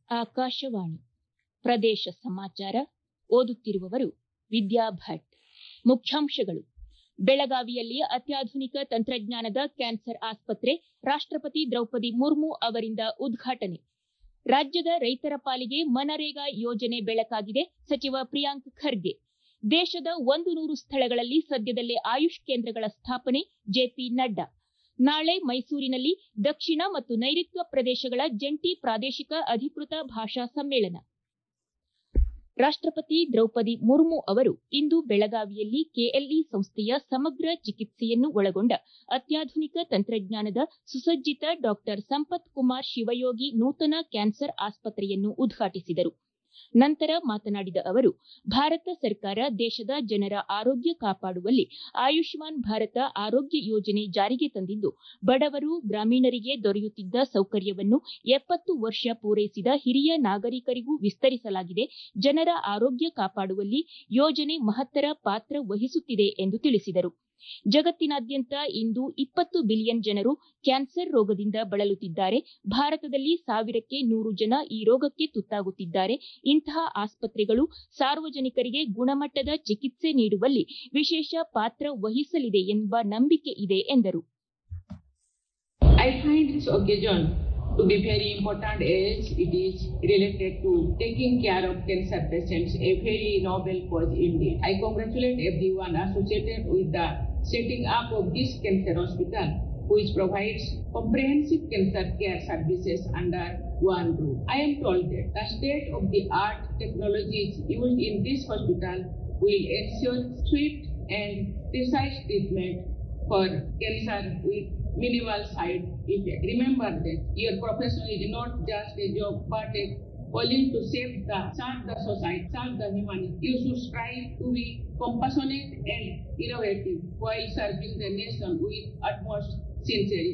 ಆಕಾಶವಾಣಿ ಪ್ರದೇಶ ಸಮಾಚಾರ ಓದುತ್ತಿರುವವರು ವಿದ್ಯಾ ಭಟ್ ಮುಖ್ಯಾಂಶಗಳು ಬೆಳಗಾವಿಯಲ್ಲಿ ಅತ್ಯಾಧುನಿಕ ತಂತ್ರಜ್ಞಾನದ ಕ್ಯಾನ್ಸರ್ ಆಸ್ಪತ್ರೆ ರಾಷ್ಟಪತಿ ದ್ರೌಪದಿ ಮುರ್ಮು ಅವರಿಂದ ಉದ್ಘಾಟನೆ ರಾಜ್ಯದ ರೈತರ ಪಾಲಿಗೆ ಮನರೇಗಾ ಯೋಜನೆ ಬೆಳಕಾಗಿದೆ ಸಚಿವ ಪ್ರಿಯಾಂಕ್ ಖರ್ಗೆ ದೇಶದ ಒಂದು ನೂರು ಸ್ಥಳಗಳಲ್ಲಿ ಸದ್ಯದಲ್ಲೇ ಆಯುಷ್ ಕೇಂದ್ರಗಳ ಸ್ಥಾಪನೆ ಜೆಪಿ ನಡ್ಡಾ ನಾಳೆ ಮೈಸೂರಿನಲ್ಲಿ ದಕ್ಷಿಣ ಮತ್ತು ನೈಋತ್ಯ ಪ್ರದೇಶಗಳ ಜಂಟಿ ಪ್ರಾದೇಶಿಕ ಅಧಿಕೃತ ಭಾಷಾ ಸಮ್ಮೇಳನ ರಾಷ್ಟಪತಿ ದ್ರೌಪದಿ ಮುರ್ಮು ಅವರು ಇಂದು ಬೆಳಗಾವಿಯಲ್ಲಿ ಕೆಎಲ್ಇ ಸಂಸ್ಥೆಯ ಸಮಗ್ರ ಚಿಕಿತ್ಸೆಯನ್ನು ಒಳಗೊಂಡ ಅತ್ಯಾಧುನಿಕ ತಂತ್ರಜ್ಞಾನದ ಸುಸಜ್ಜಿತ ಡಾಕ್ಟರ್ ಸಂಪತ್ ಕುಮಾರ್ ಶಿವಯೋಗಿ ನೂತನ ಕ್ಯಾನ್ಸರ್ ಆಸ್ಪತ್ರೆಯನ್ನು ಉದ್ಘಾಟಿಸಿದರು ನಂತರ ಮಾತನಾಡಿದ ಅವರು ಭಾರತ ಸರ್ಕಾರ ದೇಶದ ಜನರ ಆರೋಗ್ಯ ಕಾಪಾಡುವಲ್ಲಿ ಆಯುಷ್ಮಾನ್ ಭಾರತ ಆರೋಗ್ಯ ಯೋಜನೆ ಜಾರಿಗೆ ತಂದಿದ್ದು ಬಡವರು ಗ್ರಾಮೀಣರಿಗೆ ದೊರೆಯುತ್ತಿದ್ದ ಸೌಕರ್ಯವನ್ನು ಎಪ್ಪತ್ತು ವರ್ಷ ಪೂರೈಸಿದ ಹಿರಿಯ ನಾಗರಿಕರಿಗೂ ವಿಸ್ತರಿಸಲಾಗಿದೆ ಜನರ ಆರೋಗ್ಯ ಕಾಪಾಡುವಲ್ಲಿ ಯೋಜನೆ ಮಹತ್ತರ ಪಾತ್ರ ವಹಿಸುತ್ತಿದೆ ಎಂದು ತಿಳಿಸಿದರು ಜಗತ್ತಿನಾದ್ಯಂತ ಇಂದು ಇಪ್ಪತ್ತು ಬಿಲಿಯನ್ ಜನರು ಕ್ಯಾನ್ಸರ್ ರೋಗದಿಂದ ಬಳಲುತ್ತಿದ್ದಾರೆ ಭಾರತದಲ್ಲಿ ಸಾವಿರಕ್ಕೆ ನೂರು ಜನ ಈ ರೋಗಕ್ಕೆ ತುತ್ತಾಗುತ್ತಿದ್ದಾರೆ ಇಂತಹ ಆಸ್ಪತ್ರೆಗಳು ಸಾರ್ವಜನಿಕರಿಗೆ ಗುಣಮಟ್ಟದ ಚಿಕಿತ್ಸೆ ನೀಡುವಲ್ಲಿ ವಿಶೇಷ ಪಾತ್ರ ವಹಿಸಲಿದೆ ಎಂಬ ನಂಬಿಕೆ ಇದೆ ಎಂದರು I find this occasion to be very important as it is related to taking care of cancer patients, a very noble cause indeed. I congratulate everyone associated with the setting up of this cancer hospital, which provides comprehensive cancer care services under one roof. I am told that the state-of-the-art technologies used in this hospital will ensure swift and precise treatment for cancer with minimal side effect. Remember that your profession is not just a job but a calling to save the, serve the society, serve the humanity. You should strive to be compassionate and innovative while serving the nation with utmost sincerity.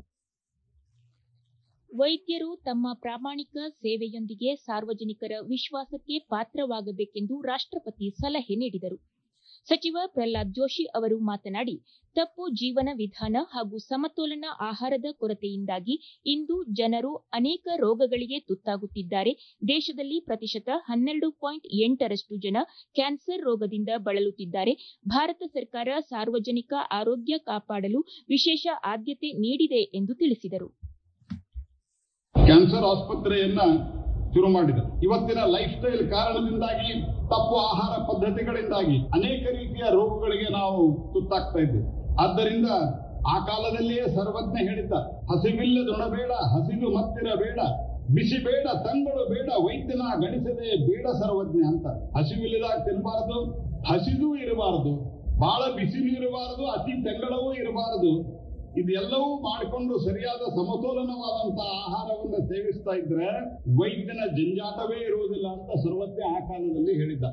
ವೈದ್ಯರು ತಮ್ಮ ಪ್ರಾಮಾಣಿಕ ಸೇವೆಯೊಂದಿಗೆ ಸಾರ್ವಜನಿಕರ ವಿಶ್ವಾಸಕ್ಕೆ ಪಾತ್ರವಾಗಬೇಕೆಂದು ರಾಷ್ಟಪತಿ ಸಲಹೆ ನೀಡಿದರು ಸಚಿವ ಪ್ರಹ್ಲಾದ್ ಜೋಶಿ ಅವರು ಮಾತನಾಡಿ ತಪ್ಪು ಜೀವನ ವಿಧಾನ ಹಾಗೂ ಸಮತೋಲನ ಆಹಾರದ ಕೊರತೆಯಿಂದಾಗಿ ಇಂದು ಜನರು ಅನೇಕ ರೋಗಗಳಿಗೆ ತುತ್ತಾಗುತ್ತಿದ್ದಾರೆ ದೇಶದಲ್ಲಿ ಪ್ರತಿಶತ ಹನ್ನೆರಡು ಪಾಯಿಂಟ್ ಎಂಟರಷ್ಟು ಜನ ಕ್ಯಾನ್ಸರ್ ರೋಗದಿಂದ ಬಳಲುತ್ತಿದ್ದಾರೆ ಭಾರತ ಸರ್ಕಾರ ಸಾರ್ವಜನಿಕ ಆರೋಗ್ಯ ಕಾಪಾಡಲು ವಿಶೇಷ ಆದ್ಯತೆ ನೀಡಿದೆ ಎಂದು ತಿಳಿಸಿದರು ಕ್ಯಾನ್ಸರ್ ಆಸ್ಪತ್ರೆಯನ್ನ ಶುರು ಮಾಡಿದರು ಇವತ್ತಿನ ಲೈಫ್ ಸ್ಟೈಲ್ ಕಾರಣದಿಂದಾಗಿ ತಪ್ಪು ಆಹಾರ ಪದ್ಧತಿಗಳಿಂದಾಗಿ ಅನೇಕ ರೀತಿಯ ರೋಗಗಳಿಗೆ ನಾವು ತುತ್ತಾಗ್ತಾ ಇದ್ದೇವೆ ಆದ್ದರಿಂದ ಆ ಕಾಲದಲ್ಲಿಯೇ ಸರ್ವಜ್ಞ ಹೇಳಿದ್ದ ಹಸಿವಿಲ್ಲದೊಣಬೇಡ ಹಸಿದು ಮತ್ತಿರಬೇಡ ಬಿಸಿ ಬೇಡ ತಂಗಳು ಬೇಡ ವೈದ್ಯನ ಗಣಿಸದೆ ಬೇಡ ಸರ್ವಜ್ಞ ಅಂತ ಹಸಿವಿಲ್ಲದಾಗ ತಿನ್ನಬಾರದು ಹಸಿದು ಇರಬಾರದು ಬಹಳ ಬಿಸಿಲು ಇರಬಾರದು ಅತಿ ತಂಗಳವೂ ಇರಬಾರದು ಇದೆಲ್ಲವೂ ಮಾಡಿಕೊಂಡು ಸರಿಯಾದ ಸಮತೋಲನವಾದಂತಹ ಆಹಾರವನ್ನು ಸೇವಿಸ್ತಾ ಇದ್ರೆ ವೈದ್ಯನ ಜಂಜಾಟವೇ ಇರುವುದಿಲ್ಲ ಅಂತ ಸರ್ವಜ್ಞ ಆ ಕಾಲದಲ್ಲಿ ಹೇಳಿದ್ದ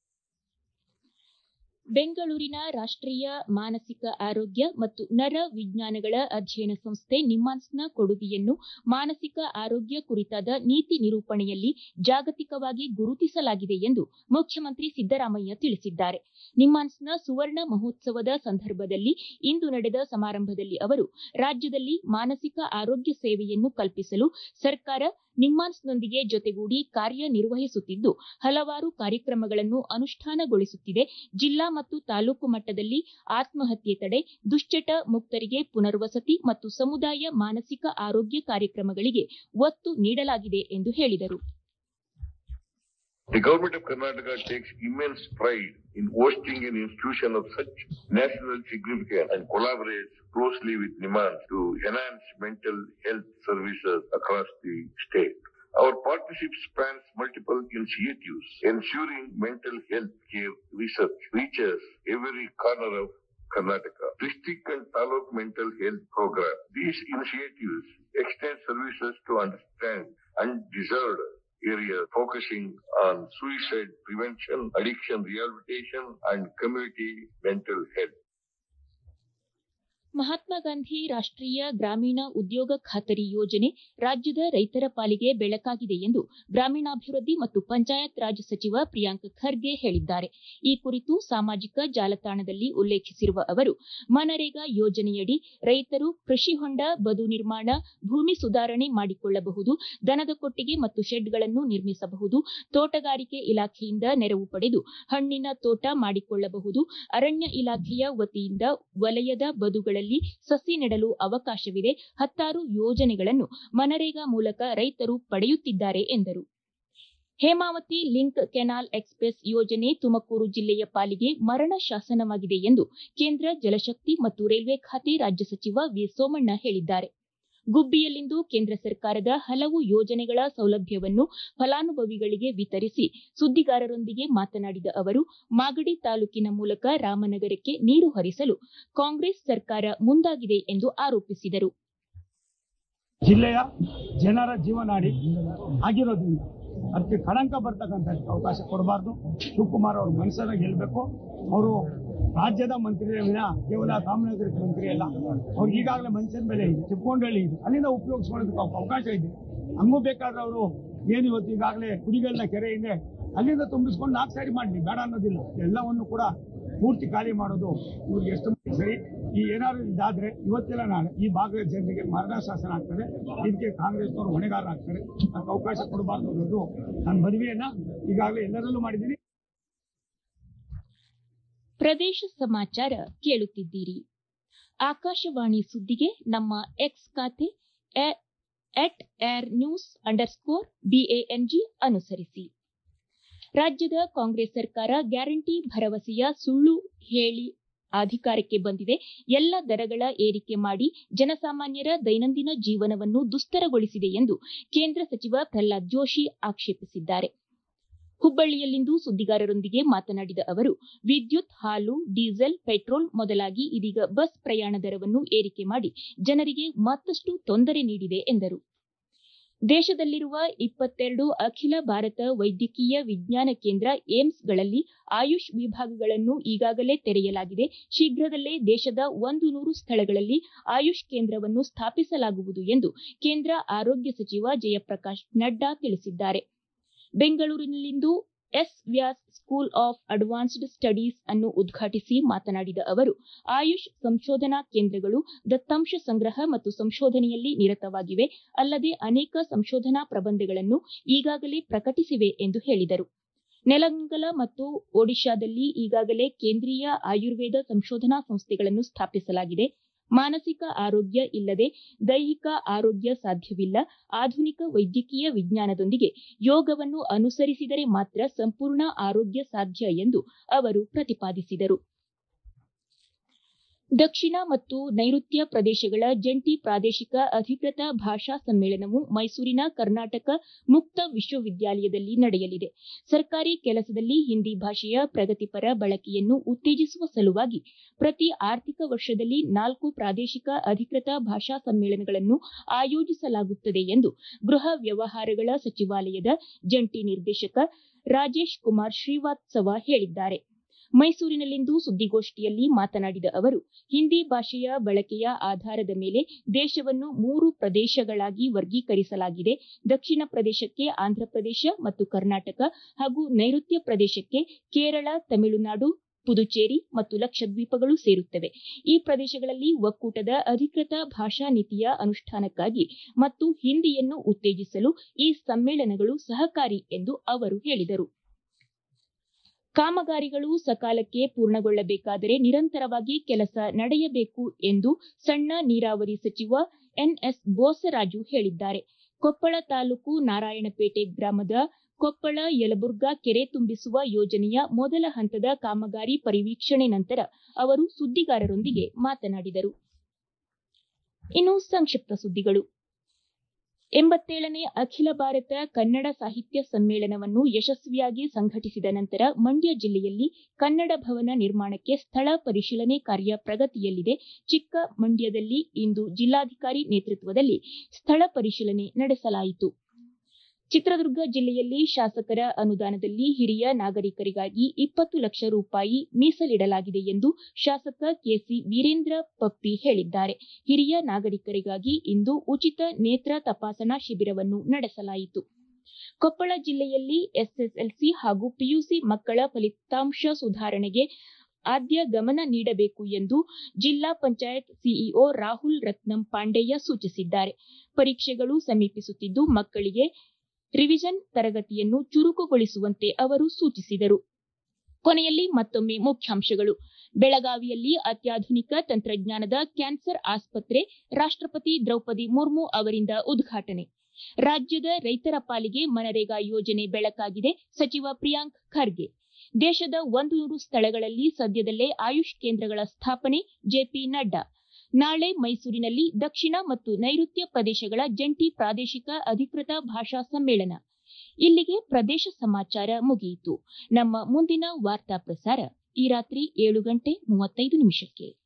ಬೆಂಗಳೂರಿನ ರಾಷ್ಟ್ರೀಯ ಮಾನಸಿಕ ಆರೋಗ್ಯ ಮತ್ತು ನರ ವಿಜ್ಞಾನಗಳ ಅಧ್ಯಯನ ಸಂಸ್ಥೆ ನಿಮ್ಹಾನ್ಸ್ನ ಕೊಡುಗೆಯನ್ನು ಮಾನಸಿಕ ಆರೋಗ್ಯ ಕುರಿತಾದ ನೀತಿ ನಿರೂಪಣೆಯಲ್ಲಿ ಜಾಗತಿಕವಾಗಿ ಗುರುತಿಸಲಾಗಿದೆ ಎಂದು ಮುಖ್ಯಮಂತ್ರಿ ಸಿದ್ದರಾಮಯ್ಯ ತಿಳಿಸಿದ್ದಾರೆ ನಿಮ್ಹಾನ್ಸ್ನ ಸುವರ್ಣ ಮಹೋತ್ಸವದ ಸಂದರ್ಭದಲ್ಲಿ ಇಂದು ನಡೆದ ಸಮಾರಂಭದಲ್ಲಿ ಅವರು ರಾಜ್ಯದಲ್ಲಿ ಮಾನಸಿಕ ಆರೋಗ್ಯ ಸೇವೆಯನ್ನು ಕಲ್ಪಿಸಲು ಸರ್ಕಾರ ನಿಮ್ಹಾನ್ಸ್ನೊಂದಿಗೆ ಜೊತೆಗೂಡಿ ಕಾರ್ಯನಿರ್ವಹಿಸುತ್ತಿದ್ದು ಹಲವಾರು ಕಾರ್ಯಕ್ರಮಗಳನ್ನು ಅನುಷ್ಠಾನಗೊಳಿಸುತ್ತಿದೆ ಜಿಲ್ಲಾ ಮತ್ತು ತಾಲೂಕು ಮಟ್ಟದಲ್ಲಿ ಆತ್ಮಹತ್ಯೆ ತಡೆ ದುಶ್ಚಟ ಮುಕ್ತರಿಗೆ ಪುನರ್ವಸತಿ ಮತ್ತು ಸಮುದಾಯ ಮಾನಸಿಕ ಆರೋಗ್ಯ ಕಾರ್ಯಕ್ರಮಗಳಿಗೆ ಒತ್ತು ನೀಡಲಾಗಿದೆ ಎಂದು ಹೇಳಿದರು The government of Karnataka takes immense pride in hosting an institution of such national significance and collaborates closely with NIMANS to enhance mental health services across the state. Our partnership spans multiple initiatives, ensuring mental health care research reaches every corner of Karnataka. District and Taluk mental health program. These initiatives extend services to understand undeserved areas focusing on suicide prevention, addiction rehabilitation, and community mental health. Mahatma Gandhi ರಾಷ್ಟೀಯ ಗ್ರಾಮೀಣ ಉದ್ಯೋಗ ಖಾತರಿ ಯೋಜನೆ ರಾಜ್ಯದ ರೈತರ ಪಾಲಿಗೆ ಬೆಳಕಾಗಿದೆ ಎಂದು ಗ್ರಾಮೀಣಾಭಿವೃದ್ಧಿ ಮತ್ತು ಪಂಚಾಯತ್ ರಾಜ್ ಸಚಿವ ಪ್ರಿಯಾಂಕ್ ಖರ್ಗೆ ಹೇಳಿದ್ದಾರೆ ಈ ಕುರಿತು ಸಾಮಾಜಿಕ ಜಾಲತಾಣದಲ್ಲಿ ಉಲ್ಲೇಖಿಸಿರುವ ಅವರು ಮನರೇಗಾ ಯೋಜನೆಯಡಿ ರೈತರು ಕೃಷಿ ಹೊಂಡ ಬದು ನಿರ್ಮಾಣ ಭೂಮಿ ಸುಧಾರಣೆ ಮಾಡಿಕೊಳ್ಳಬಹುದು ದನದ ಕೊಟ್ಟಿಗೆ ಮತ್ತು ಶೆಡ್ಗಳನ್ನು ನಿರ್ಮಿಸಬಹುದು ತೋಟಗಾರಿಕೆ ಇಲಾಖೆಯಿಂದ ನೆರವು ಪಡೆದು ಹಣ್ಣಿನ ತೋಟ ಮಾಡಿಕೊಳ್ಳಬಹುದು ಅರಣ್ಯ ಇಲಾಖೆಯ ವತಿಯಿಂದ ವಲಯದ ಬದುಗಳಲ್ಲಿ ಸಸಿ ನೆಡಲು ಅವಕಾಶವಿದೆ ಹತ್ತಾರು ಯೋಜನೆಗಳನ್ನು ಮನರೇಗಾ ಮೂಲಕ ರೈತರು ಪಡೆಯುತ್ತಿದ್ದಾರೆ ಎಂದರು ಹೇಮಾವತಿ ಲಿಂಕ್ ಕೆನಾಲ್ ಎಕ್ಸ್ಪ್ರೆಸ್ ಯೋಜನೆ ತುಮಕೂರು ಜಿಲ್ಲೆಯ ಪಾಲಿಗೆ ಮರಣ ಶಾಸನವಾಗಿದೆ ಎಂದು ಕೇಂದ್ರ ಜಲಶಕ್ತಿ ಮತ್ತು ರೈಲ್ವೆ ಖಾತೆ ರಾಜ್ಯ ಸಚಿವ ವಿ ಸೋಮಣ್ಣ ಹೇಳಿದ್ದಾರೆ ಗುಬ್ಬಿಯಲ್ಲಿಂದು ಕೇಂದ್ರ ಸರ್ಕಾರದ ಹಲವು ಯೋಜನೆಗಳ ಸೌಲಭ್ಯವನ್ನು ಫಲಾನುಭವಿಗಳಿಗೆ ವಿತರಿಸಿ ಸುದ್ದಿಗಾರರೊಂದಿಗೆ ಮಾತನಾಡಿದ ಅವರು ಮಾಗಡಿ ತಾಲೂಕಿನ ಮೂಲಕ ರಾಮನಗರಕ್ಕೆ ನೀರು ಹರಿಸಲು ಕಾಂಗ್ರೆಸ್ ಸರ್ಕಾರ ಮುಂದಾಗಿದೆ ಎಂದು ಆರೋಪಿಸಿದರು ಜಿಲ್ಲೆಯ ಜನರ ಜೀವನಾಡಿ ಆಗಿರೋದ್ರಿಂದ ಅದಕ್ಕೆ ಕಳಂಕ ಬರ್ತಕ್ಕಂಥ ಅವಕಾಶ ಕೊಡಬಾರ್ದು ಶಿವಕುಮಾರ್ ಅವ್ರ ಮನಸ್ಸನ್ನ ಗೆಲ್ಲಬೇಕು ಅವರು ರಾಜ್ಯದ ಮಂತ್ರಿ ವಿನ ಕೇವಲ ರಾಮನಗರ ಮಂತ್ರಿ ಅಲ್ಲ ಅವ್ರಿಗೆ ಈಗಾಗಲೇ ಮನುಷ್ಯನ ಬೆಲೆ ಇದೆ ಚಿಕ್ಕೊಂಡಳ್ಳಿ ಇದೆ ಅಲ್ಲಿಂದ ಉಪಯೋಗಿಸ್ಕೊಳ್ಳೋದಕ್ಕೆ ಅವ್ಕ- ಅವಕಾಶ ಇದೆ ಹಂಗೂ ಬೇಕಾದ್ರೆ ಅವರು ಏನು ಇವತ್ತು ಈಗಾಗಲೇ ಕುಡಿಗಲ್ನ ಕೆರೆ ಇದೆ ಅಲ್ಲಿಂದ ತುಂಬಿಸ್ಕೊಂಡು ನಾಲ್ಕು ಸಾರಿ ಮಾಡಲಿ ಬೇಡ ಅನ್ನೋದಿಲ್ಲ ಎಲ್ಲವನ್ನು ಕೂಡ ಪೂರ್ತಿ ಖಾಲಿ ಮಾಡೋದು ಇವ್ರಿಗೆ ಎಷ್ಟು ಸರಿ ಈ ಏನಾದ್ರು ಇದಾದ್ರೆ ಇವತ್ತೆಲ್ಲ ನಾಳೆ ಈ ಭಾಗದ ಜನರಿಗೆ ಮರಣ ಶಾಸನ ಆಗ್ತದೆ ಇದಕ್ಕೆ ಕಾಂಗ್ರೆಸ್ನವರು ಹೊಣೆಗಾರರಾಗ್ತಾರೆ ಅದಕ್ಕೆ ಅವಕಾಶ ಕೊಡಬಾರ್ದು ಅನ್ನೋದು ನನ್ನ ಮದುವೆಯನ್ನ ಈಗಾಗಲೇ ಎಲ್ಲರಲ್ಲೂ ಮಾಡಿದ್ದೀನಿ ಪ್ರದೇಶ ಸಮಾಚಾರ ಕೇಳುತ್ತಿದ್ದೀರಿ ಆಕಾಶವಾಣಿ ಸುದ್ದಿಗೆ ನಮ್ಮ ಎಕ್ಸ್ ಖಾತೆ at air news underscore BANG ಅನುಸರಿಸಿ ರಾಜ್ಯದ ಕಾಂಗ್ರೆಸ್ ಸರ್ಕಾರ ಗ್ಯಾರಂಟಿ ಭರವಸೆಯ ಸುಳ್ಳು ಹೇಳಿ ಅಧಿಕಾರಕ್ಕೆ ಬಂದಿದೆ ಎಲ್ಲ ದರಗಳ ಏರಿಕೆ ಮಾಡಿ ಜನಸಾಮಾನ್ಯರ ದೈನಂದಿನ ಜೀವನವನ್ನು ದುಸ್ತರಗೊಳಿಸಿದೆ ಎಂದು ಕೇಂದ್ರ ಸಚಿವ ಪ್ರಹ್ಲಾದ್ ಜೋಶಿ ಆಕ್ಷೇಪಿಸಿದ್ದಾರೆ ಹುಬ್ಬಳ್ಳಿಯಲ್ಲಿಂದು ಸುದ್ದಿಗಾರರೊಂದಿಗೆ ಮಾತನಾಡಿದ ಅವರು ವಿದ್ಯುತ್ ಹಾಲು ಡೀಸೆಲ್ ಪೆಟ್ರೋಲ್ ಮೊದಲಾಗಿ ಇದೀಗ ಬಸ್ ಪ್ರಯಾಣ ದರವನ್ನು ಏರಿಕೆ ಮಾಡಿ ಜನರಿಗೆ ಮತ್ತಷ್ಟು ತೊಂದರೆ ನೀಡಿದೆ ಎಂದರು ದೇಶದಲ್ಲಿರುವ ಇಪ್ಪತ್ತೆರಡು ಅಖಿಲ ಭಾರತ ವೈದ್ಯಕೀಯ ವಿಜ್ಞಾನ ಕೇಂದ್ರ ಏಮ್ಸ್ಗಳಲ್ಲಿ ಆಯುಷ್ ವಿಭಾಗಗಳನ್ನು ಈಗಾಗಲೇ ತೆರೆಯಲಾಗಿದೆ ಶೀಘ್ರದಲ್ಲೇ ದೇಶದ ಒಂದು ನೂರು ಸ್ಥಳಗಳಲ್ಲಿ ಆಯುಷ್ ಕೇಂದ್ರವನ್ನು ಸ್ಥಾಪಿಸಲಾಗುವುದು ಎಂದು ಕೇಂದ್ರ ಆರೋಗ್ಯ ಸಚಿವ ಜಯಪ್ರಕಾಶ್ ನಡ್ಡಾ ತಿಳಿಸಿದ್ದಾರೆ ಬೆಂಗಳೂರಿನಲ್ಲಿಂದು S Vyas school of advanced studies ಅನ್ನು ಉದ್ಘಾಟಿಸಿ ಮಾತನಾಡಿದ ಅವರು ಆಯುಷ್ ಸಂಶೋಧನಾ ಕೇಂದ್ರಗಳು ದತ್ತಾಂಶ ಸಂಗ್ರಹ ಮತ್ತು ಸಂಶೋಧನೆಯಲ್ಲಿ ನಿರತವಾಗಿವೆ ಅಲ್ಲದೆ ಅನೇಕ ಸಂಶೋಧನಾ ಪ್ರಬಂಧಗಳನ್ನು ಈಗಾಗಲೇ ಪ್ರಕಟಿಸಿವೆ ಎಂದು ಹೇಳಿದರು ನೆಲಂಗಲ ಮತ್ತು ಒಡಿಶಾದಲ್ಲಿ ಈಗಾಗಲೇ ಕೇಂದ್ರೀಯ ಆಯುರ್ವೇದ ಸಂಶೋಧನಾ ಸಂಸ್ಥೆಗಳನ್ನು ಸ್ಥಾಪಿಸಲಾಗಿದೆ ಮಾನಸಿಕ ಆರೋಗ್ಯ ಇಲ್ಲದೆ ದೈಹಿಕ ಆರೋಗ್ಯ ಸಾಧ್ಯವಿಲ್ಲ ಆಧುನಿಕ ವೈದ್ಯಕೀಯ ವಿಜ್ಞಾನದೊಂದಿಗೆ ಯೋಗವನ್ನು ಅನುಸರಿಸಿದರೆ ಮಾತ್ರ ಸಂಪೂರ್ಣ ಆರೋಗ್ಯ ಸಾಧ್ಯ ಎಂದು ಅವರು ಪ್ರತಿಪಾದಿಸಿದರು ದಕ್ಷಿಣ ಮತ್ತು ನೈಋತ್ಯ ಪ್ರದೇಶಗಳ ಜಂಟಿ ಪ್ರಾದೇಶಿಕ ಅಧಿಕೃತ ಭಾಷಾ ಸಮ್ಮೇಳನವು ಮೈಸೂರಿನ ಕರ್ನಾಟಕ ಮುಕ್ತ ವಿಶ್ವವಿದ್ಯಾಲಯದಲ್ಲಿ ನಡೆಯಲಿದೆ ಸರ್ಕಾರಿ ಕೆಲಸದಲ್ಲಿ ಹಿಂದಿ ಭಾಷೆಯ ಪ್ರಗತಿಪರ ಬಳಕೆಯನ್ನು ಉತ್ತೇಜಿಸುವ ಸಲುವಾಗಿ ಪ್ರತಿ ಆರ್ಥಿಕ ವರ್ಷದಲ್ಲಿ ನಾಲ್ಕು ಪ್ರಾದೇಶಿಕ ಅಧಿಕೃತ ಭಾಷಾ ಸಮ್ಮೇಳನಗಳನ್ನು ಆಯೋಜಿಸಲಾಗುತ್ತದೆ ಎಂದು ಗೃಹ ವ್ಯವಹಾರಗಳ ಸಚಿವಾಲಯದ ಜಂಟಿ ನಿರ್ದೇಶಕ ರಾಜೇಶ್ ಕುಮಾರ್ ಶ್ರೀವಾತ್ಸವ ಹೇಳಿದ್ದಾರೆ ಮೈಸೂರಿನಲ್ಲಿಂದು ಸುದ್ದಿಗೋಷ್ಠಿಯಲ್ಲಿ ಮಾತನಾಡಿದ ಅವರು ಹಿಂದಿ ಭಾಷೆಯ ಬಳಕೆಯ ಆಧಾರದ ಮೇಲೆ ದೇಶವನ್ನು ಮೂರು ಪ್ರದೇಶಗಳಾಗಿ ವರ್ಗೀಕರಿಸಲಾಗಿದೆ ದಕ್ಷಿಣ ಪ್ರದೇಶಕ್ಕೆ ಆಂಧ್ರಪ್ರದೇಶ ಮತ್ತು ಕರ್ನಾಟಕ ಹಾಗೂ ನೈಋತ್ಯ ಪ್ರದೇಶಕ್ಕೆ ಕೇರಳ ತಮಿಳುನಾಡು ಪುದುಚೇರಿ ಮತ್ತು ಲಕ್ಷದ್ವೀಪಗಳು ಸೇರುತ್ತವೆ ಈ ಪ್ರದೇಶಗಳಲ್ಲಿ ಒಕ್ಕೂಟದ ಅಧಿಕೃತ ಭಾಷಾ ನೀತಿಯ ಅನುಷ್ಠಾನಕ್ಕಾಗಿ ಮತ್ತು ಹಿಂದಿಯನ್ನು ಉತ್ತೇಜಿಸಲು ಈ ಸಮ್ಮೇಳನಗಳು ಸಹಕಾರಿ ಎಂದು ಅವರು ಹೇಳಿದರು ಕಾಮಗಾರಿಗಳು ಸಕಾಲಕ್ಕೆ ಪೂರ್ಣಗೊಳ್ಳಬೇಕಾದರೆ ನಿರಂತರವಾಗಿ ಕೆಲಸ ನಡೆಯಬೇಕು ಎಂದು ಸಣ್ಣ ನೀರಾವರಿ ಸಚಿವ ಎನ್ಎಸ್ ಬೋಸರಾಜು ಹೇಳಿದ್ದಾರೆ ಕೊಪ್ಪಳ ತಾಲೂಕು ನಾರಾಯಣಪೇಟೆ ಗ್ರಾಮದ ಕೊಪ್ಪಳ ಯಲಬುರ್ಗಾ ಕೆರೆ ತುಂಬಿಸುವ ಯೋಜನೆಯ ಮೊದಲ ಹಂತದ ಕಾಮಗಾರಿ ಪರಿವೀಕ್ಷಣೆ ನಂತರ ಅವರು ಸುದ್ದಿಗಾರರೊಂದಿಗೆ ಮಾತನಾಡಿದರು ಇನ್ನು ಸಂಕ್ಷಿಪ್ತ ಸುದ್ದಿಗಳು ಎಂಬತ್ತೇಳನೇ ಅಖಿಲ ಭಾರತ ಕನ್ನಡ ಸಾಹಿತ್ಯ ಸಮ್ಮೇಳನವನ್ನು ಯಶಸ್ವಿಯಾಗಿ ಸಂಘಟಿಸಿದ ನಂತರ ಮಂಡ್ಯ ಜಿಲ್ಲೆಯಲ್ಲಿ ಕನ್ನಡ ಭವನ ನಿರ್ಮಾಣಕ್ಕೆ ಸ್ಥಳ ಪರಿಶೀಲನೆ ಕಾರ್ಯ ಪ್ರಗತಿಯಲ್ಲಿದೆ ಚಿಕ್ಕ ಮಂಡ್ಯದಲ್ಲಿ ಇಂದು ಜಿಲ್ಲಾಧಿಕಾರಿ ನೇತೃತ್ವದಲ್ಲಿ ಸ್ಥಳ ಪರಿಶೀಲನೆ ನಡೆಸಲಾಯಿತು ಚಿತ್ರದುರ್ಗ ಜಿಲ್ಲೆಯಲ್ಲಿ ಶಾಸಕರ ಅನುದಾನದಲ್ಲಿ ಹಿರಿಯ ನಾಗರಿಕರಿಗಾಗಿ ಇಪ್ಪತ್ತು ಲಕ್ಷ ರೂಪಾಯಿ ಮೀಸಲಿಡಲಾಗಿದೆ ಎಂದು ಶಾಸಕ ಕೆಸಿ ವೀರೇಂದ್ರ ಪಪ್ಪಿ ಹೇಳಿದ್ದಾರೆ ಹಿರಿಯ ನಾಗರಿಕರಿಗಾಗಿ ಇಂದು ಉಚಿತ ನೇತ್ರ ತಪಾಸಣಾ ಶಿಬಿರವನ್ನು ನಡೆಸಲಾಯಿತು ಕೊಪ್ಪಳ ಜಿಲ್ಲೆಯಲ್ಲಿ ಎಸ್ಎಸ್ಎಲ್ಸಿ ಹಾಗೂ ಪಿಯುಸಿ ಮಕ್ಕಳ ಫಲಿತಾಂಶ ಸುಧಾರಣೆಗೆ ಆದ್ಯ ಗಮನ ನೀಡಬೇಕು ಎಂದು ಜಿಲ್ಲಾ ಪಂಚಾಯತ್ ಸಿಇಒ ರಾಹುಲ್ ರತ್ನಂ ಪಾಂಡೆಯ ಸೂಚಿಸಿದ್ದಾರೆ ಪರೀಕ್ಷೆಗಳು ಸಮೀಪಿಸುತ್ತಿದ್ದು ಮಕ್ಕಳಿಗೆ ರಿವಿಷನ್ ತರಗತಿಯನ್ನು ಚುರುಕುಗೊಳಿಸುವಂತೆ ಅವರು ಸೂಚಿಸಿದರು ಕೊನೆಯಲ್ಲಿ ಮತ್ತೊಮ್ಮೆ ಮುಖ್ಯಾಂಶಗಳು ಬೆಳಗಾವಿಯಲ್ಲಿ ಅತ್ಯಾಧುನಿಕ ತಂತ್ರಜ್ಞಾನದ ಕ್ಯಾನ್ಸರ್ ಆಸ್ಪತ್ರೆ ರಾಷ್ಟ್ರಪತಿ ದ್ರೌಪದಿ ಮುರ್ಮು ಅವರಿಂದ ಉದ್ಘಾಟನೆ ರಾಜ್ಯದ ರೈತರ ಪಾಲಿಗೆ ಮನರೇಗಾ ಯೋಜನೆ ಬೆಳಕಾಗಿದೆ ಸಚಿವ ಪ್ರಿಯಾಂಕ್ ಖರ್ಗೆ ದೇಶದ ಒಂದು ನೂರು ಸ್ಥಳಗಳಲ್ಲಿ ಸದ್ಯದಲ್ಲೇ ಆಯುಷ್ ಕೇಂದ್ರಗಳ ಸ್ಥಾಪನೆ ಜೆಪಿ ನಡ್ಡಾ ನಾಳೆ ಮೈಸೂರಿನಲ್ಲಿ ದಕ್ಷಿಣ ಮತ್ತು ನೈಋತ್ಯ ಪ್ರದೇಶಗಳ ಜಂಟಿ ಪ್ರಾದೇಶಿಕ ಅಧಿಕೃತ ಭಾಷಾ ಸಮ್ಮೇಳನ ಇಲ್ಲಿಗೆ ಪ್ರದೇಶ ಸಮಾಚಾರ ಮುಗಿಯಿತು ನಮ್ಮ ಮುಂದಿನ ವಾರ್ತಾ ಪ್ರಸಾರ ಈ ರಾತ್ರಿ ಏಳು ಗಂಟೆ ಮೂವತ್ತೈದು ನಿಮಿಷಕ್ಕೆ